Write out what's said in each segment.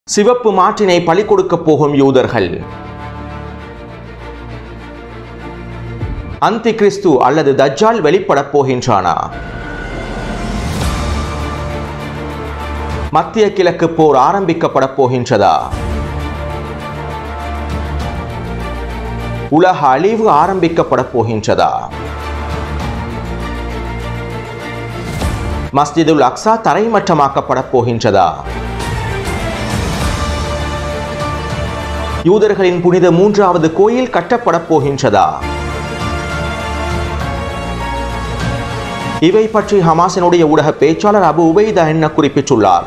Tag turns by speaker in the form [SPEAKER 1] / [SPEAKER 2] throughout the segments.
[SPEAKER 1] சிவப்பு மாற்றினை பலி கொடுக்கப் போகும் யூதர்கள் அந்தி கிறிஸ்து அல்லது தஜ்ஜால் வெளிப்படப் போகின்றானா மத்திய கிழக்கு போர் ஆரம்பிக்கப்படப் போகின்றதா உலக அழிவு ஆரம்பிக்கப்படப் போகின்றதா மஸ்ஜிதுல் அக்ஸா தரைமட்டமாக்கப்படப் போகின்றதா யூதர்களின் புனித மூன்றாவது கோயில் கட்டப்படப் போகின்றதா இவை பற்றி ஹமாஸினுடைய ஊடக பேச்சாளர் அபு உபைதா என்ன குறிப்பிட்டுள்ளார்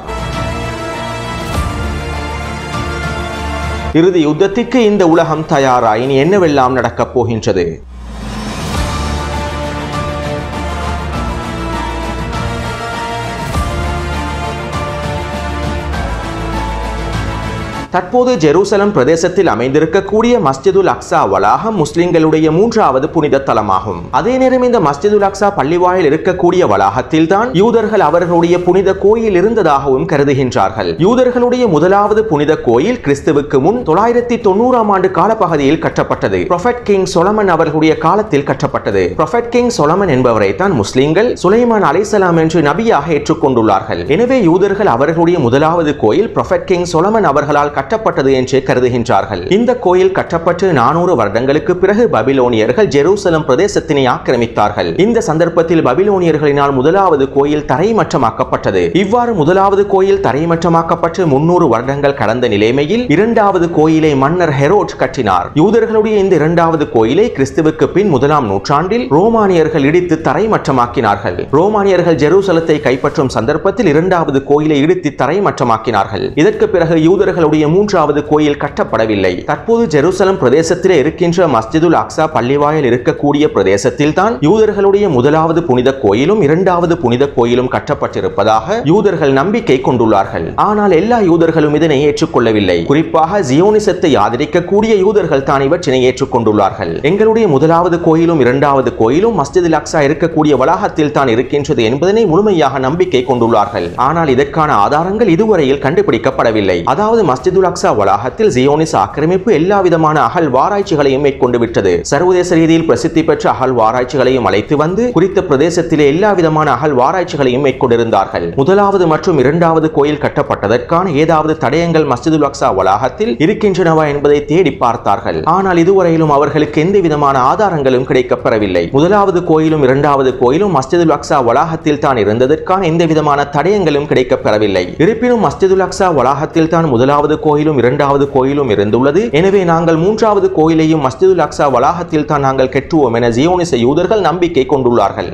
[SPEAKER 1] இறுதி யுத்தத்திற்கு இந்த உலகம் தயாரா இனி என்னவெல்லாம் நடக்கப் போகின்றது தற்போது ஜெருசலம் பிரதேசத்தில் அமைந்திருக்கக்கூடிய மஸ்ஜிதுல் அக்ஸா வளாகம் முஸ்லிம்களுடைய மூன்றாவது புனித தலமாகும் அதே நேரம் இந்த மஸ்ஜிதுல் அக்ஸா பள்ளிவாயில் இருக்கக்கூடிய வளாகத்தில் தான் யூதர்கள் அவர்களுடைய புனித கோயில் இருந்ததாகவும் கருதுகின்றார்கள் யூதர்களுடைய முதலாவது புனித கோயில் கிறிஸ்துவுக்கு முன் தொள்ளாயிரத்தி தொண்ணூறாம் ஆண்டு காலப்பகுதியில் கட்டப்பட்டது ப்ரொஃபட் கிங் சொலமன் அவர்களுடைய காலத்தில் கட்டப்பட்டது ப்ரொஃபட் கிங் சொலமன் என்பவரை தான் முஸ்லிம்கள் சுலைமான் அலைசலாம் என்று நபியாக ஏற்றுக்கொண்டுள்ளார்கள் எனவே யூதர்கள் அவர்களுடைய முதலாவது கோயில் ப்ரொஃபட் கிங் சொலமன் அவர்களால் கட்டப்பட்டது என்று கருதுகின்றார்கள் இந்த கோயில் கட்டப்பட்டு நானூறு வருடங்களுக்கு பிறகு பபிலோனியர்கள் ஜெருசலம் பிரதேசத்தினை ஆக்கிரமித்தார்கள் இந்த சந்தர்ப்பத்தில் பபிலோனியர்களினால் முதலாவது கோயில் தரைமட்டமாக்கப்பட்டது இவ்வாறு முதலாவது கோயில் தரைமட்டமாக்கப்பட்டு முன்னூறு வருடங்கள் கடந்த நிலைமையில் இரண்டாவது கோயிலை மன்னர் ஹெரோட் கட்டினார் யூதர்களுடைய இந்த இரண்டாவது கோயிலை கிறிஸ்துவுக்கு பின் முதலாம் நூற்றாண்டில் ரோமானியர்கள் இடித்து தரைமட்டமாக்கினார்கள் ரோமானியர்கள் ஜெருசலத்தை கைப்பற்றும் சந்தர்ப்பத்தில் இரண்டாவது கோயிலை இடித்து தரைமட்டமாக்கினார்கள் இதற்கு பிறகு யூதர்களுடைய மூன்றாவது கோயில் கட்டப்படவில்லை தற்போது ஜெருசலம் பிரதேசத்திலே இருக்கின்ற மஸ்ஜிதுல் அக்ஸா பள்ளிவாயல் இருக்கக்கூடிய பிரதேசத்தில் தான் யூதர்களுடைய முதலாவது புனித கோயிலும் இரண்டாவது புனித கோயிலும் கட்டப்பட்டிருப்பதாக யூதர்கள் நம்பிக்கை கொண்டுள்ளார்கள் ஆனால் எல்லா யூதர்களும் இதனை ஏற்றுக்கொள்ளவில்லை குறிப்பாக ஜியோனிசத்தை ஆதரிக்கக்கூடிய யூதர்கள் தான் இவற்றினை ஏற்றுக்கொண்டுள்ளார்கள் எங்களுடைய முதலாவது கோயிலும் இரண்டாவது கோயிலும் மஸ்ஜிதுல் அக்ஸா இருக்கக்கூடிய வளாகத்தில் தான் இருக்கின்றது என்பதனை முழுமையாக நம்பிக்கை கொண்டுள்ளார்கள் ஆனால் இதற்கான ஆதாரங்கள் இதுவரையில் கண்டுபிடிக்கப்படவில்லை அதாவது மஸ்ஜிதுல் அக்ஸா வளாகத்தில் ஜியோனிஸ் ஆக்கிரமிப்பு எல்லா விதமான அகல் வாராய்ச்சிகளையும் மேற்கொண்டு விட்டது சர்வதேச ரீதியில் பிரசித்தி பெற்ற அகல் வாராய்ச்சிகளையும் அழைத்து வந்து குறித்த பிரதேசத்திலே எல்லா விதமான அகல் வாராய்ச்சிகளையும் மேற்கொண்டிருந்தார்கள் முதலாவது மற்றும் இரண்டாவது கோயில் கட்டப்பட்டதற்கான ஏதாவது தடயங்கள் மஸ்ஜிதுல் அக்ஸா வளாகத்தில் இருக்கின்றனவா என்பதை தேடி பார்த்தார்கள் ஆனால் இதுவரையிலும் அவர்களுக்கு எந்த விதமான ஆதாரங்களும் கிடைக்கப்பெறவில்லை முதலாவது கோயிலும் இரண்டாவது கோயிலும் மஸ்ஜிதுல் அக்ஸா வளாகத்தில் தான் இருந்ததற்கான எந்த விதமான தடயங்களும் கிடைக்கப்பெறவில்லை இருப்பினும் மஸ்ஜிதுல் அக்ஸா வளாகத்தில் தான் முதலாவது கோயிலும் இரண்டாவது கோயிலும் இருந்துள்ளது எனவே நாங்கள் மூன்றாவது கோயிலையும் மஸ்ஜிதுல் அக்ஸா வளாகத்தில் தான் நாங்கள் கெட்டுவோம் என ஜியோனிச யூதர்கள் நம்பிக்கை கொண்டுள்ளார்கள்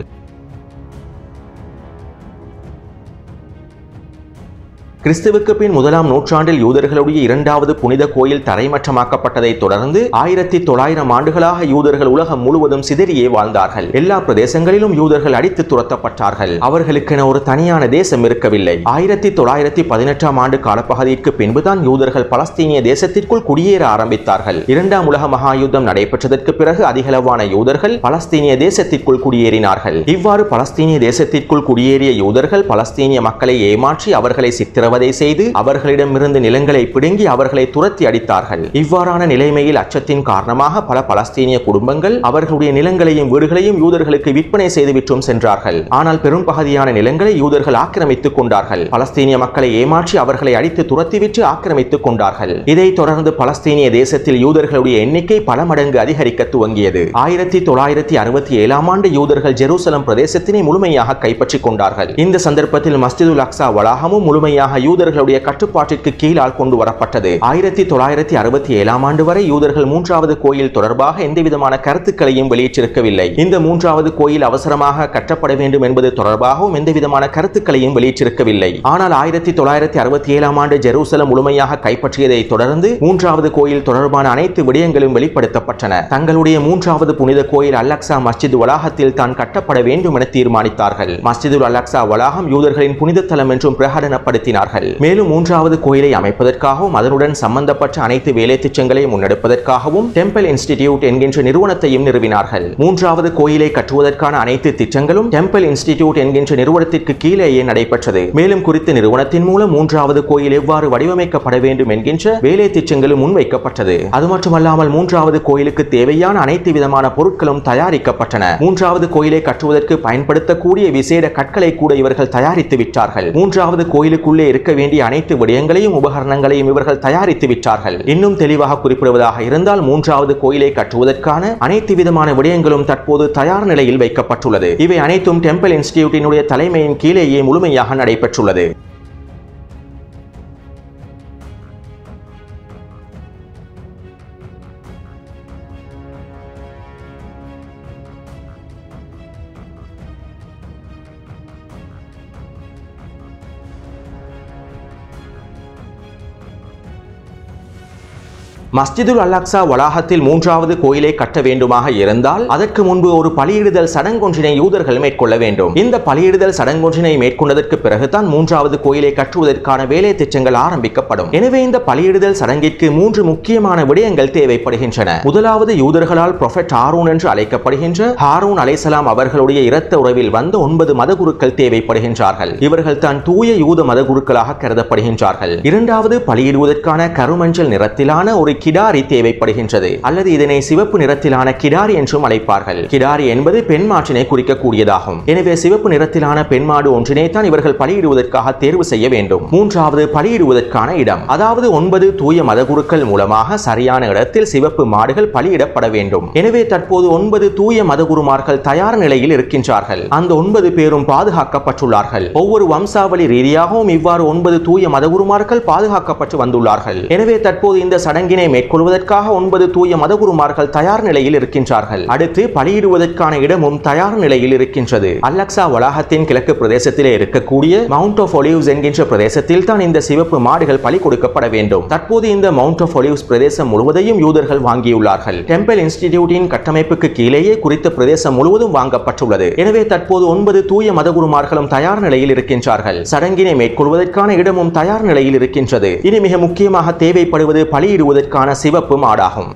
[SPEAKER 1] கிறிஸ்துவுக்கு பின் முதலாம் நூற்றாண்டில் யூதர்களுடைய இரண்டாவது புனித கோயில் தரைமட்டமாக்கப்பட்டதை தொடர்ந்து ஆயிரத்தி தொள்ளாயிரம் ஆண்டுகளாக யூதர்கள் உலகம் முழுவதும் சிதறியே வாழ்ந்தார்கள் எல்லா பிரதேசங்களிலும் யூதர்கள் அடித்து துரத்தப்பட்டார்கள் அவர்களுக்கென ஒரு தனியான தேசம் இருக்கவில்லை ஆயிரத்தி தொள்ளாயிரத்தி பதினெட்டாம் ஆண்டு காலப்பகுதிக்கு பின்புதான் யூதர்கள் பலஸ்தீனிய தேசத்திற்குள் குடியேற ஆரம்பித்தார்கள் இரண்டாம் உலக மகா யுத்தம் நடைபெற்றதற்கு பிறகு அதிகளவான யூதர்கள் பலஸ்தீனிய தேசத்திற்குள் குடியேறினார்கள் இவ்வாறு பலஸ்தீனிய தேசத்திற்குள் குடியேறிய யூதர்கள் பலஸ்தீனிய மக்களை ஏமாற்றி அவர்களை சித்திர சித்திரவதை செய்து அவர்களிடமிருந்து நிலங்களை பிடுங்கி அவர்களை துரத்தி அடித்தார்கள் இவ்வாறான நிலைமையில் அச்சத்தின் காரணமாக பல பலஸ்தீனிய குடும்பங்கள் அவர்களுடைய நிலங்களையும் வீடுகளையும் யூதர்களுக்கு விற்பனை செய்துவிட்டும் சென்றார்கள் ஆனால் பெரும் பகுதியான நிலங்களை யூதர்கள் ஆக்கிரமித்துக் கொண்டார்கள் பலஸ்தீனிய மக்களை ஏமாற்றி அவர்களை அடித்து துரத்திவிட்டு ஆக்கிரமித்துக் கொண்டார்கள் இதைத் தொடர்ந்து பலஸ்தீனிய தேசத்தில் யூதர்களுடைய எண்ணிக்கை பல மடங்கு அதிகரிக்க துவங்கியது ஆயிரத்தி தொள்ளாயிரத்தி அறுபத்தி ஏழாம் ஆண்டு யூதர்கள் ஜெருசலம் பிரதேசத்தினை முழுமையாக கைப்பற்றிக் கொண்டார்கள் இந்த சந்தர்ப்பத்தில் மஸ்ஜிதுல் அக்ஸா வளாகமும் முழுமையாக யூதர்களுடைய கட்டுப்பாட்டிற்கு கீழால் கொண்டு வரப்பட்டது ஆயிரத்தி தொள்ளாயிரத்தி அறுபத்தி ஏழாம் ஆண்டு வரை யூதர்கள் மூன்றாவது கோயில் தொடர்பாக எந்தவிதமான கருத்துக்களையும் வெளியிட்டிருக்கவில்லை இந்த மூன்றாவது கோயில் அவசரமாக கட்டப்பட வேண்டும் என்பது தொடர்பாகவும் எந்தவிதமான கருத்துக்களையும் வெளியிட்டிருக்கவில்லை ஆனால் ஆயிரத்தி தொள்ளாயிரத்தி அறுபத்தி ஏழாம் ஆண்டு ஜெருசலம் முழுமையாக கைப்பற்றியதை தொடர்ந்து மூன்றாவது கோயில் தொடர்பான அனைத்து விடயங்களும் வெளிப்படுத்தப்பட்டன தங்களுடைய மூன்றாவது புனித கோயில் அல்லக்ஸா மஸ்ஜித் வளாகத்தில் தான் கட்டப்பட வேண்டும் என தீர்மானித்தார்கள் மஸ்ஜிதுல் அல்லக்ஸா வளாகம் யூதர்களின் புனித தலம் என்றும் பிரகடனப்படுத்தினார்கள் நிறுவினார்கள் மேலும் மூன்றாவது கோயிலை அமைப்பதற்காகவும் அதனுடன் சம்பந்தப்பட்ட அனைத்து வேலை திட்டங்களை முன்னெடுப்பதற்காகவும் டெம்பிள் இன்ஸ்டிடியூட் என்கின்ற நிறுவனத்தையும் நிறுவினார்கள் மூன்றாவது கோயிலை கட்டுவதற்கான அனைத்து திட்டங்களும் டெம்பிள் இன்ஸ்டிடியூட் என்கின்ற நிறுவனத்திற்கு கீழேயே நடைபெற்றது மேலும் குறித்த நிறுவனத்தின் மூலம் மூன்றாவது கோயில் எவ்வாறு வடிவமைக்கப்பட வேண்டும் என்கின்ற வேலை திட்டங்களும் முன்வைக்கப்பட்டது அது மட்டுமல்லாமல் மூன்றாவது கோயிலுக்கு தேவையான அனைத்து விதமான பொருட்களும் தயாரிக்கப்பட்டன மூன்றாவது கோயிலை கட்டுவதற்கு பயன்படுத்தக்கூடிய விசேட கற்களை கூட இவர்கள் தயாரித்து விட்டார்கள் மூன்றாவது கோயிலுக்குள்ளே இருக்க வேண்டிய அனைத்து விடயங்களையும் உபகரணங்களையும் இவர்கள் தயாரித்து விட்டார்கள் இன்னும் தெளிவாக குறிப்பிடுவதாக இருந்தால் மூன்றாவது கோயிலை கட்டுவதற்கான அனைத்து விதமான விடயங்களும் தற்போது தயார் நிலையில் வைக்கப்பட்டுள்ளது இவை அனைத்தும் டெம்பிள் இன்ஸ்டிடியூட்டினுடைய தலைமையின் கீழேயே முழுமையாக நடைபெற்றுள்ளது மஸ்ஜிதுல் அல்-அக்ஸா வளாகத்தில் மூன்றாவது கோயிலை கட்ட வேண்டுமாக இருந்தால் அதற்கு முன்பு ஒரு பலியிடுதல் சடங்கொன்றினை யூதர்கள் மேற்கொள்ள வேண்டும் இந்த பலியிடுதல் சடங்கொன்றினை மேற்கொண்டதற்கு பிறகுதான் மூன்றாவது கோயிலை கட்டுவதற்கான வேலை திட்டங்கள் ஆரம்பிக்கப்படும் எனவே இந்த பலியிடுதல் சடங்கிற்கு மூன்று முக்கியமான விடயங்கள் தேவைப்படுகின்றன முதலாவது யூதர்களால் ப்ரொஃபெட் ஹாரூன் என்று அழைக்கப்படுகின்ற ஹாரூன் அலைசலாம் அவர்களுடைய இரத்த உறவில் வந்த ஒன்பது மதகுருக்கள் தேவைப்படுகின்றார்கள் இவர்கள் தான் தூய யூத மதகுருக்களாக கருதப்படுகின்றார்கள் இரண்டாவது பலியிடுவதற்கான கருமஞ்சள் நிறத்திலான ஒரு கிடாரி தேவைப்படுகின்றது அல்லது இதனை சிவப்பு நிறத்திலான கிடாரி என்றும் அழைப்பார்கள் கிடாரி என்பது பெண் மாற்றினை குறிக்கக்கூடியதாகும் எனவே சிவப்பு நிறத்திலான பெண் மாடு ஒன்றினை தான் இவர்கள் பலியிடுவதற்காக தேர்வு செய்ய வேண்டும் மூன்றாவது பலியிடுவதற்கான இடம் அதாவது ஒன்பது தூய மதகுருக்கள் மூலமாக சரியான இடத்தில் சிவப்பு மாடுகள் பலியிடப்பட வேண்டும் எனவே தற்போது ஒன்பது தூய மதகுருமார்கள் தயார் நிலையில் இருக்கின்றார்கள் அந்த ஒன்பது பேரும் பாதுகாக்கப்பட்டுள்ளார்கள் ஒவ்வொரு வம்சாவளி ரீதியாகவும் இவ்வாறு ஒன்பது தூய மதகுருமார்கள் பாதுகாக்கப்பட்டு வந்துள்ளார்கள் எனவே தற்போது இந்த சடங்கினை மேற்கொள்வதற்காக ஒன்பது தூய மதகுருமார்கள் தயார் நிலையில் இருக்கின்றார்கள் அடுத்து பலியிடுவதற்கான இடமும் தயார் நிலையில் இருக்கின்றது அல்லக்ஸா வளாகத்தின் கிழக்கு பிரதேசத்திலே இருக்கக்கூடிய மவுண்ட் ஆஃப் ஒலிவ்ஸ் என்கின்ற பிரதேசத்தில் தான் இந்த சிவப்பு மாடுகள் பலி கொடுக்கப்பட வேண்டும் தற்போது இந்த மவுண்ட் ஆஃப் ஒலிவ்ஸ் பிரதேசம் முழுவதையும் யூதர்கள் வாங்கியுள்ளார்கள் டெம்பிள் இன்ஸ்டிடியூட்டின் கட்டமைப்புக்கு கீழேயே குறித்த பிரதேசம் முழுவதும் வாங்கப்பட்டுள்ளது எனவே தற்போது ஒன்பது தூய மதகுருமார்களும் தயார் நிலையில் இருக்கின்றார்கள் சடங்கினை மேற்கொள்வதற்கான இடமும் தயார் நிலையில் இருக்கின்றது இனி மிக முக்கியமாக தேவைப்படுவது பலியிடுவதற்கான சிவப்பு மாடாகும்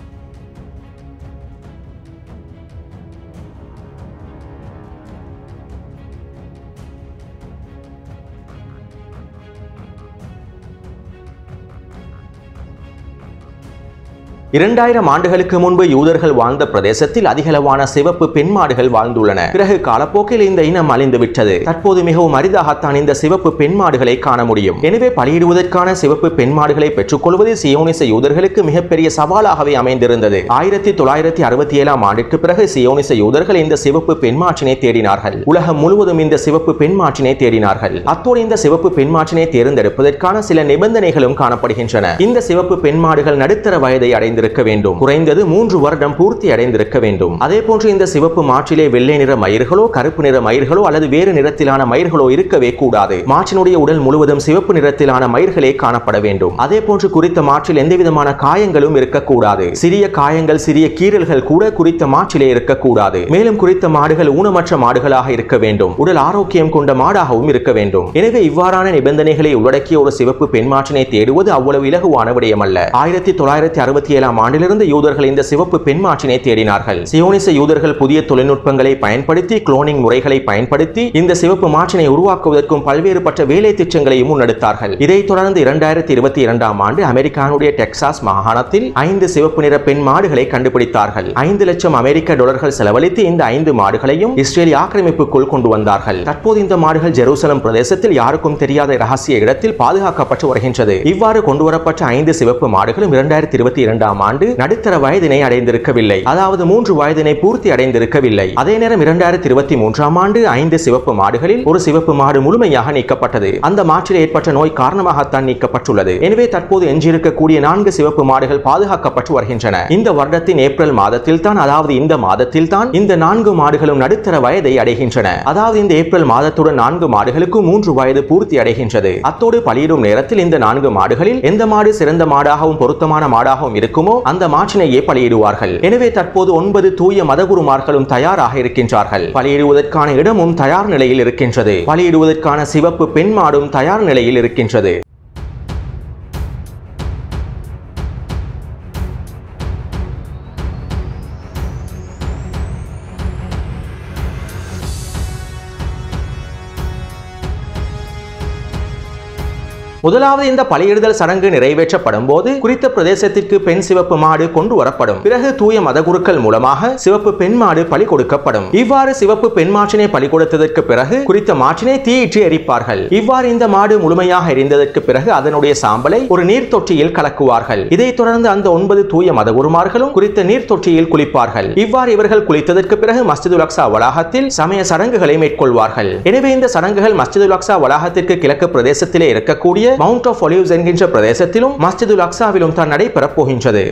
[SPEAKER 1] இரண்டாயிரம் ஆண்டுகளுக்கு முன்பு யூதர்கள் வாழ்ந்த பிரதேசத்தில் அதிகளவான சிவப்பு பெண் மாடுகள் வாழ்ந்துள்ளன பிறகு காலப்போக்கில் இந்த இனம் அழிந்து விட்டது தற்போது மிகவும் அரிதாகத்தான் இந்த சிவப்பு பெண் மாடுகளை காண முடியும் எனவே பலியிடுவதற்கான சிவப்பு பெண் மாடுகளை பெற்றுக்கொள்வது சியோனிச யூதர்களுக்கு மிகப்பெரிய சவாலாகவே அமைந்திருந்தது ஆயிரத்தி தொள்ளாயிரத்தி அறுபத்தி ஏழாம் ஆண்டிற்கு பிறகு சியோனிச யூதர்கள் இந்த சிவப்பு பெண் மாற்றினை தேடினார்கள் உலகம் முழுவதும் இந்த சிவப்பு பெண் மாற்றினை தேடினார்கள் அத்தோடு இந்த சிவப்பு பெண் மாற்றினை தேர்ந்தெடுப்பதற்கான சில நிபந்தனைகளும் காணப்படுகின்றன இந்த சிவப்பு பெண் மாடுகள் நடுத்தர வயதை அடைந்து அடைந்திருக்க வேண்டும் குறைந்தது மூன்று வருடம் பூர்த்தி அடைந்திருக்க வேண்டும் அதே போன்று இந்த சிவப்பு மாற்றிலே வெள்ளை நிற மயிர்களோ கருப்பு நிற மயிர்களோ அல்லது வேறு நிறத்திலான மயிர்களோ இருக்கவே கூடாது மாற்றினுடைய உடல் முழுவதும் சிவப்பு நிறத்திலான மயிர்களே காணப்பட வேண்டும் அதே போன்று குறித்த மாற்றில் எந்த விதமான காயங்களும் இருக்கக்கூடாது சிறிய காயங்கள் சிறிய கீறல்கள் கூட குறித்த மாற்றிலே இருக்கக்கூடாது மேலும் குறித்த மாடுகள் ஊனமற்ற மாடுகளாக இருக்க வேண்டும் உடல் ஆரோக்கியம் கொண்ட மாடாகவும் இருக்க வேண்டும் எனவே இவ்வாறான நிபந்தனைகளை உள்ளடக்கிய ஒரு சிவப்பு பெண் மாற்றினை தேடுவது அவ்வளவு இலகுவான விடயமல்ல ஆயிரத்தி தொள்ளாயிரத்தி அறுபத்தி ஏழாம் ஆண்டிலிருந்து யூதர்கள் இந்த சிவப்பு பெண் மாற்றினை தேடினார்கள் சியோனிச யூதர்கள் புதிய தொழில்நுட்பங்களை பயன்படுத்தி குளோனிங் முறைகளை பயன்படுத்தி இந்த சிவப்பு மாற்றினை உருவாக்குவதற்கும் பல்வேறுபட்ட வேலை திட்டங்களையும் முன்னெடுத்தார்கள் இதைத் தொடர்ந்து இரண்டாயிரத்தி இருபத்தி இரண்டாம் ஆண்டு அமெரிக்கானுடைய டெக்சாஸ் மாகாணத்தில் ஐந்து சிவப்பு நிற பெண் மாடுகளை கண்டுபிடித்தார்கள் ஐந்து லட்சம் அமெரிக்க டாலர்கள் செலவழித்து இந்த ஐந்து மாடுகளையும் இஸ்ரேலிய ஆக்கிரமிப்புக்குள் கொண்டு வந்தார்கள் தற்போது இந்த மாடுகள் ஜெருசலம் பிரதேசத்தில் யாருக்கும் தெரியாத ரகசிய இடத்தில் பாதுகாக்கப்பட்டு வருகின்றது இவ்வாறு கொண்டு வரப்பட்ட ஐந்து சிவப்பு மாடுகளும் இரண்டாயிரத்தி இருபத்தி இரண்டாம் ஆண்டு நடுத்தர வயதினை அடைந்திருக்கவில்லை அதாவது மூன்று வயதினை பூர்த்தி அடைந்திருக்கவில்லை அதே நேரம் இரண்டாயிரத்தி இருபத்தி மூன்றாம் ஆண்டு ஐந்து சிவப்பு மாடுகளில் ஒரு சிவப்பு மாடு முழுமையாக நீக்கப்பட்டது அந்த மாற்றில் ஏற்பட்ட நோய் காரணமாகத்தான் நீக்கப்பட்டுள்ளது எனவே தற்போது எஞ்சியிருக்கக்கூடிய நான்கு சிவப்பு மாடுகள் பாதுகாக்கப்பட்டு வருகின்றன இந்த வருடத்தின் ஏப்ரல் மாதத்தில் தான் அதாவது இந்த மாதத்தில் தான் இந்த நான்கு மாடுகளும் நடுத்தர வயதை அடைகின்றன அதாவது இந்த ஏப்ரல் மாதத்துடன் நான்கு மாடுகளுக்கு மூன்று வயது பூர்த்தி அடைகின்றது அத்தோடு பலியிடும் நேரத்தில் இந்த நான்கு மாடுகளில் எந்த மாடு சிறந்த மாடாகவும் பொருத்தமான மாடாகவும் இருக்குமோ இருக்குமோ அந்த மாற்றினையே பலியிடுவார்கள் எனவே தற்போது ஒன்பது தூய மதகுருமார்களும் தயாராக இருக்கின்றார்கள் பலியிடுவதற்கான இடமும் தயார் நிலையில் இருக்கின்றது பலியிடுவதற்கான சிவப்பு பெண் மாடும் தயார் நிலையில் இருக்கின்றது முதலாவது இந்த பலியிடுதல் சடங்கு நிறைவேற்றப்படும் போது குறித்த பிரதேசத்திற்கு பெண் சிவப்பு மாடு கொண்டு வரப்படும் பிறகு தூய மதகுருக்கள் மூலமாக சிவப்பு பெண் மாடு பலி கொடுக்கப்படும் இவ்வாறு சிவப்பு பெண் மாற்றினை பலி கொடுத்ததற்கு பிறகு குறித்த மாற்றினை தீயிட்டு எரிப்பார்கள் இவ்வாறு இந்த மாடு முழுமையாக எரிந்ததற்கு பிறகு அதனுடைய சாம்பலை ஒரு நீர் தொட்டியில் கலக்குவார்கள் இதைத் தொடர்ந்து அந்த ஒன்பது தூய மதகுருமார்களும் குறித்த நீர் தொட்டியில் குளிப்பார்கள் இவ்வாறு இவர்கள் குளித்ததற்கு பிறகு மஸ்ஜிதுல் அக்ஸா வளாகத்தில் சமய சடங்குகளை மேற்கொள்வார்கள் எனவே இந்த சடங்குகள் மஸ்ஜிதுல் அக்ஸா வளாகத்திற்கு கிழக்கு பிரதேசத்திலே இருக்கக்கூடிய மவுண்ட் ஆஃப் ஒலிவ்ஸ் என்கின்ற பிரதேசத்திலும் மஸ்ஜிதுல் அக்ஸாவிலும் தான் நடைபெறப் போகின்றது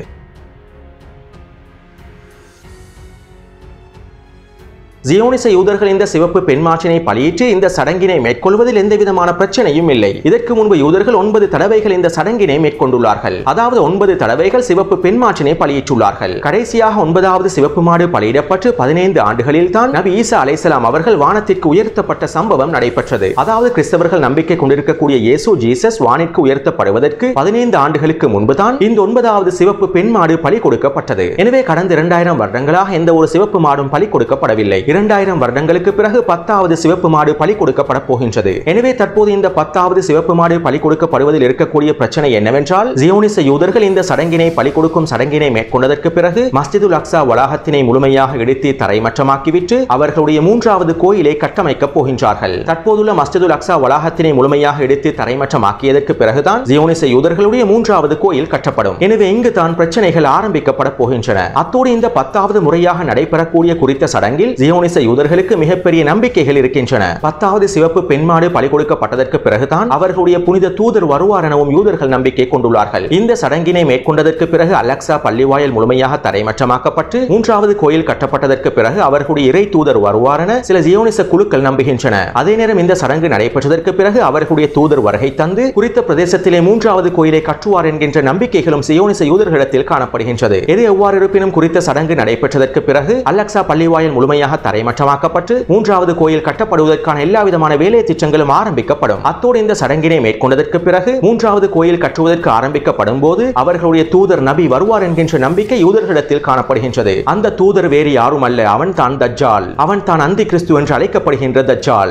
[SPEAKER 1] ஜியோனிச யூதர்கள் இந்த சிவப்பு பெண்மாற்றினை பலியிட்டு இந்த சடங்கினை மேற்கொள்வதில் எந்த விதமான பிரச்சனையும் இல்லை இதற்கு முன்பு யூதர்கள் ஒன்பது தடவைகள் இந்த சடங்கினை மேற்கொண்டுள்ளார்கள் அதாவது ஒன்பது தடவைகள் சிவப்பு பெண்மாற்றினை பலியிட்டுள்ளார்கள் கடைசியாக ஒன்பதாவது சிவப்பு மாடு பலியிடப்பட்டு பதினைந்து ஆண்டுகளில் தான் நபி ஈசா அலைசலாம் அவர்கள் வானத்திற்கு உயர்த்தப்பட்ட சம்பவம் நடைபெற்றது அதாவது கிறிஸ்தவர்கள் நம்பிக்கை கொண்டிருக்கக்கூடிய இயேசு ஜீசஸ் வானிற்கு உயர்த்தப்படுவதற்கு பதினைந்து ஆண்டுகளுக்கு முன்புதான் இந்த ஒன்பதாவது சிவப்பு பெண் மாடு பலி கொடுக்கப்பட்டது எனவே கடந்த இரண்டாயிரம் வருடங்களாக எந்த ஒரு சிவப்பு மாடும் பலி கொடுக்கப்படவில்லை இரண்டாயிரம் வருடங்களுக்கு பிறகு பத்தாவது சிவப்பு மாடு பலி கொடுக்கப்பட போகின்றது எனவே தற்போது இந்த பத்தாவது சிவப்பு மாடு பலி கொடுக்கப்படுவதில் இருக்கக்கூடிய பிரச்சனை என்னவென்றால் ஜியோனிச யூதர்கள் இந்த சடங்கினை பலி கொடுக்கும் சடங்கினை மேற்கொண்டதற்கு பிறகு மஸ்ஜிதுல் அக்ஸா வளாகத்தினை முழுமையாக இடித்து தரைமட்டமாக்கிவிட்டு அவர்களுடைய மூன்றாவது கோயிலை கட்டமைக்கப் போகின்றார்கள் தற்போதுள்ள மஸ்ஜிதுல் அக்ஸா வளாகத்தினை முழுமையாக இடித்து தரைமட்டமாக்கியதற்கு பிறகுதான் ஜியோனிச யூதர்களுடைய மூன்றாவது கோயில் கட்டப்படும் எனவே இங்கு தான் பிரச்சனைகள் ஆரம்பிக்கப்பட போகின்றன அத்தோடு இந்த பத்தாவது முறையாக நடைபெறக்கூடிய குறித்த சடங்கில் ஜியோனிச யூதர்களுக்கு மிகப்பெரிய நம்பிக்கைகள் இருக்கின்றன பத்தாவது சிவப்பு பெண்மாடு பலி கொடுக்கப்பட்டதற்கு பிறகுதான் அவர்களுடைய புனித தூதர் வருவார் எனவும் யூதர்கள் நம்பிக்கை கொண்டுள்ளார்கள் இந்த சடங்கினை மேற்கொண்டதற்கு பிறகு அலெக்சா பள்ளிவாயல் முழுமையாக தரைமட்டமாக்கப்பட்டு மூன்றாவது கோயில் கட்டப்பட்டதற்கு பிறகு அவர்களுடைய இறை தூதர் வருவார் என சில ஜியோனிச குழுக்கள் நம்புகின்றன அதே நேரம் இந்த சடங்கு நடைபெற்றதற்கு பிறகு அவர்களுடைய தூதர் வருகை தந்து குறித்த பிரதேசத்திலே மூன்றாவது கோயிலை கட்டுவார் என்கின்ற நம்பிக்கைகளும் சியோனிச யூதர்களிடத்தில் காணப்படுகின்றது எது எவ்வாறு இருப்பினும் குறித்த சடங்கு நடைபெற்றதற்கு பிறகு அலெக்சா பள்ளிவாயல் முழுமையாக தரைமட்டமாக்கப்பட்டு மூன்றாவது கோயில் கட்டப்படுவதற்கான எல்லா விதமான வேலை திட்டங்களும் ஆரம்பிக்கப்படும் அத்தோடு இந்த சடங்கினை மேற்கொண்டதற்கு பிறகு மூன்றாவது கோயில் கட்டுவதற்கு ஆரம்பிக்கப்படும் போது அவர்களுடைய தூதர் நபி வருவார் என்கின்ற நம்பிக்கை யூதர்களிடத்தில் காணப்படுகின்றது அந்த தூதர் வேறு யாரும் அல்ல அவன் தான் தஜ்ஜால் அவன் தான் அந்தி கிறிஸ்து என்று அழைக்கப்படுகின்ற தஜ்ஜால்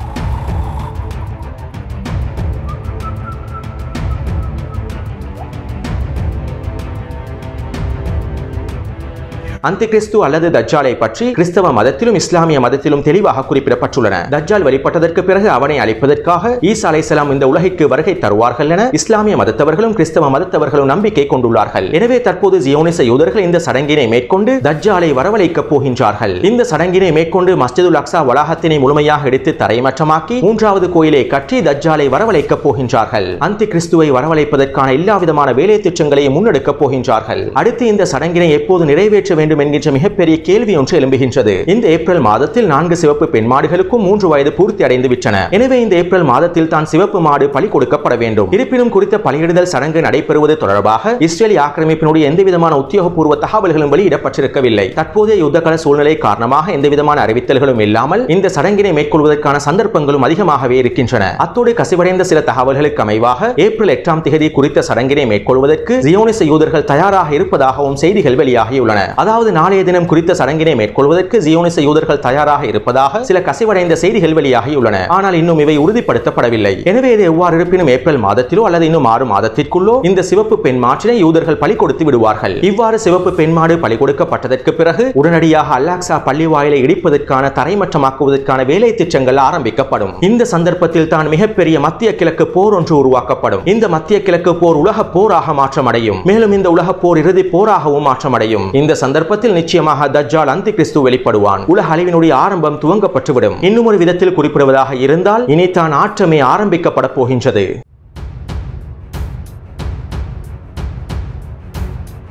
[SPEAKER 1] அந்தி கிறிஸ்து அல்லது தஜ்ஜாலை பற்றி கிறிஸ்தவ மதத்திலும் இஸ்லாமிய மதத்திலும் தெளிவாக குறிப்பிடப்பட்டுள்ளன தஜ்ஜால் வெளிப்பட்டதற்கு பிறகு அவனை அழிப்பதற்காக ஈசா அலைசலாம் இந்த உலகிற்கு வருகை தருவார்கள் என இஸ்லாமிய மதத்தவர்களும் கிறிஸ்தவ மதத்தவர்களும் நம்பிக்கை கொண்டுள்ளார்கள் எனவே தற்போது ஜியோனிச யூதர்கள் இந்த சடங்கினை மேற்கொண்டு தஜ்ஜாலை வரவழைக்கப் போகின்றார்கள் இந்த சடங்கினை மேற்கொண்டு மஸ்ஜிதுல் அக்ஸா வளாகத்தினை முழுமையாக எடுத்து தரைமட்டமாக்கி மூன்றாவது கோயிலை கட்டி தஜ்ஜாலை வரவழைக்கப் போகின்றார்கள் அந்தி கிறிஸ்துவை வரவழைப்பதற்கான எல்லா விதமான வேலை திட்டங்களையும் முன்னெடுக்கப் போகின்றார்கள் அடுத்து இந்த சடங்கினை எப்போது நிறைவேற்ற வேண்டும் என்கின்ற மிகப்பெரிய கேள்வி ஒன்று எழும்புகின்றது இந்த ஏப்ரல் மாதத்தில் நான்கு சிவப்பு பெண் மாடுகளுக்கும் மூன்று வயது பூர்த்தி அடைந்து விட்டன எனவே இந்த ஏப்ரல் மாதத்தில் தான் சிவப்பு மாடு பலி கொடுக்கப்பட வேண்டும் இருப்பினும் குறித்த பலியிடுதல் சடங்கு நடைபெறுவது தொடர்பாக இஸ்ரேலி ஆக்கிரமிப்பினுடைய எந்தவிதமான உத்தியோகபூர்வ தகவல்களும் வெளியிடப்பட்டிருக்கவில்லை தற்போதைய யுத்தகால சூழ்நிலை காரணமாக எந்தவிதமான அறிவித்தல்களும் இல்லாமல் இந்த சடங்கினை மேற்கொள்வதற்கான சந்தர்ப்பங்களும் அதிகமாகவே இருக்கின்றன அத்தோடு கசிவடைந்த சில தகவல்களுக்கு அமைவாக ஏப்ரல் எட்டாம் தேதி குறித்த சடங்கினை மேற்கொள்வதற்கு ஜியோனிச யூதர்கள் தயாராக இருப்பதாகவும் செய்திகள் வெளியாகியுள்ளன அதாவது நாளைய தினம் குறித்த சடங்கினை மேற்கொள்வதற்கு ஜியோனிச யூதர்கள் தயாராக இருப்பதாக சில கசிவடைந்த செய்திகள் வெளியாகியுள்ளன ஆனால் இன்னும் இவை உறுதிப்படுத்தப்படவில்லை எனவே இது எவ்வாறு இருப்பினும் ஏப்ரல் மாதத்திலோ அல்லது இன்னும் ஆறு மாதத்திற்குள்ளோ இந்த சிவப்பு பெண் மாற்றினை யூதர்கள் பலி கொடுத்து விடுவார்கள் இவ்வாறு சிவப்பு பெண் மாடு பலி கொடுக்கப்பட்டதற்கு பிறகு உடனடியாக அல்லாக்சா பள்ளி வாயிலை இடிப்பதற்கான தரைமட்டமாக்குவதற்கான வேலை திட்டங்கள் ஆரம்பிக்கப்படும் இந்த சந்தர்ப்பத்தில் தான் மிகப்பெரிய மத்திய கிழக்கு போர் ஒன்று உருவாக்கப்படும் இந்த மத்திய கிழக்கு போர் உலக போராக மாற்றமடையும் மேலும் இந்த உலக போர் இறுதி போராகவும் மாற்றமடையும் இந்த சந்தர்ப்பத்தில் நிச்சயமாக தஜ்ஜால் அந்தி கிறிஸ்து வெளிப்படுவான் உலக அழிவினுடைய ஆரம்பம் துவங்கப்பட்டுவிடும் இன்னும் ஒரு விதத்தில் குறிப்பிடுவதாக இருந்தால் இனித்தான் ஆற்றமே ஆரம்பிக்கப்பட போகின்றது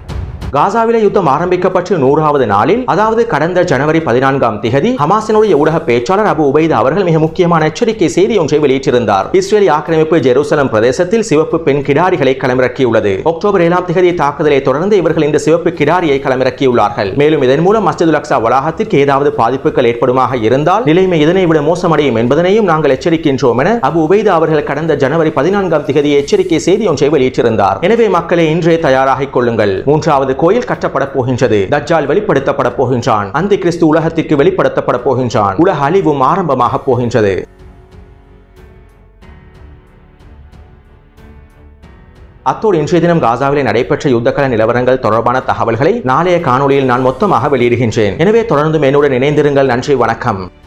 [SPEAKER 1] காசாவிலே யுத்தம் ஆரம்பிக்கப்பட்டு நூறாவது நாளில் அதாவது கடந்த ஜனவரி பதினான்காம் திகதி ஹமாஸினுடைய ஊடக பேச்சாளர் அபு உபைதா அவர்கள் மிக முக்கியமான எச்சரிக்கை செய்தி ஒன்றை வெளியிட்டிருந்தார் இஸ்ரேலி ஆக்கிரமிப்பு ஜெருசலம் பிரதேசத்தில் சிவப்பு பெண் கிடாரிகளை களமிறக்கியுள்ளது அக்டோபர் ஏழாம் திகதி தாக்குதலை தொடர்ந்து இவர்கள் இந்த சிவப்பு கிடாரியை களமிறக்கியுள்ளார்கள் மேலும் இதன் மூலம் மஸ்ஜிதுல் அக்ஸா வளாகத்திற்கு ஏதாவது பாதிப்புகள் ஏற்படுமாக இருந்தால் நிலைமை இதனை விட மோசமடையும் என்பதனையும் நாங்கள் எச்சரிக்கின்றோம் என அபு உபைதா அவர்கள் கடந்த ஜனவரி பதினான்காம் திகதி எச்சரிக்கை செய்தி ஒன்றை வெளியிட்டிருந்தார் எனவே மக்களே இன்றே தயாராகிக் கொள்ளுங்கள் மூன்றாவது கோயில் கட்டப்பட போகின்றது தஜ்ஜால் வெளிப்படுத்தப்பட போகின்றான் அந்த கிறிஸ்து உலகத்திற்கு வெளிப்படுத்தப்பட போகின்றான் உலக அழிவும் ஆரம்பமாக போகின்றது அத்தோடு இன்றைய தினம் காசாவிலே நடைபெற்ற யுத்தகல நிலவரங்கள் தொடர்பான தகவல்களை நாளைய காணொளியில் நான் மொத்தமாக வெளியிடுகின்றேன் எனவே தொடர்ந்து என்னுடன் இணைந்திருங்கள் நன்றி வணக்கம்